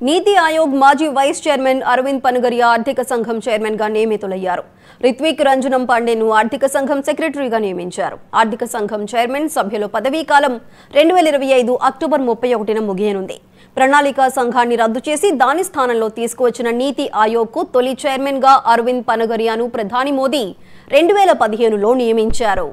నీతి ఆయోగ్ మాజీ vice chairman Arvind Panagariya ఆర్థిక సంఘం చైర్మన్ గా నియమితులయ్యారు రిత్విక్ రంజనం పాండేను ఆర్థిక సంఘం సెక్రటరీగా నియమించారు ఆర్థిక సంఘం చైర్మన్ సభ్యుల పదవీ కాలం రెండు వేల ఇరవై ఐదు అక్టోబర్ ముప్పై ఒకటిన ముగియనుంది ప్రణాళికా సంఘాన్ని రద్దు చేసి దాని స్థానంలో తీసుకువచ్చిన నీతి ఆయోగ్కు తొలి చైర్మన్ గా అరవింద్ పనగరియాను ప్రధాని మోదీ రెండు వేల పదిహేనులో నియమించారు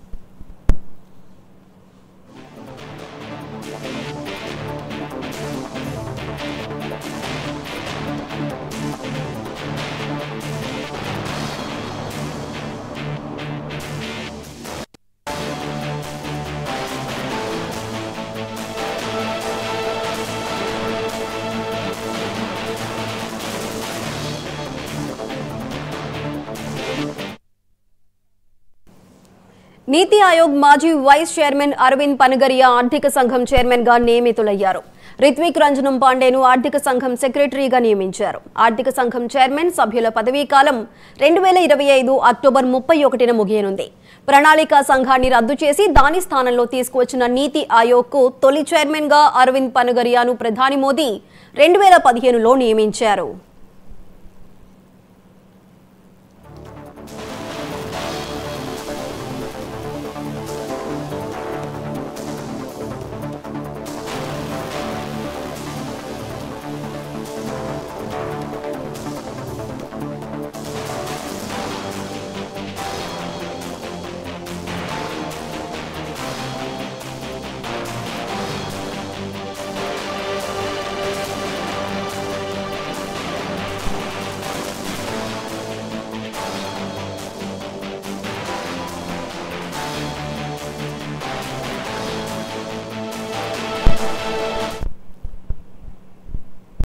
నీతి ఆయోగ్ మాజీ వైస్ చైర్మన్ అరవింద్ పనగరియా ఆర్థిక సంఘం చైర్మన్ గా నియమితులయ్యారు రిత్విక్ రంజనం పాండేను ఆర్థిక సంఘం సెక్రటరీగా నియమించారు ఆర్థిక సంఘం చైర్మన్ సభ్యుల పదవీ కాలం రెండు వేల ఇరవై ఐదు అక్టోబర్ ముప్పై ఒకటిన ముగియనుంది ప్రణాళికా సంఘాన్ని రద్దు చేసి దాని స్థానంలో తీసుకువచ్చిన నీతి ఆయోగ్కు తొలి చైర్మన్ గా అరవింద్ పనగరియాను ప్రధాని మోదీ రెండు వేల పదిహేనులో నియమించారు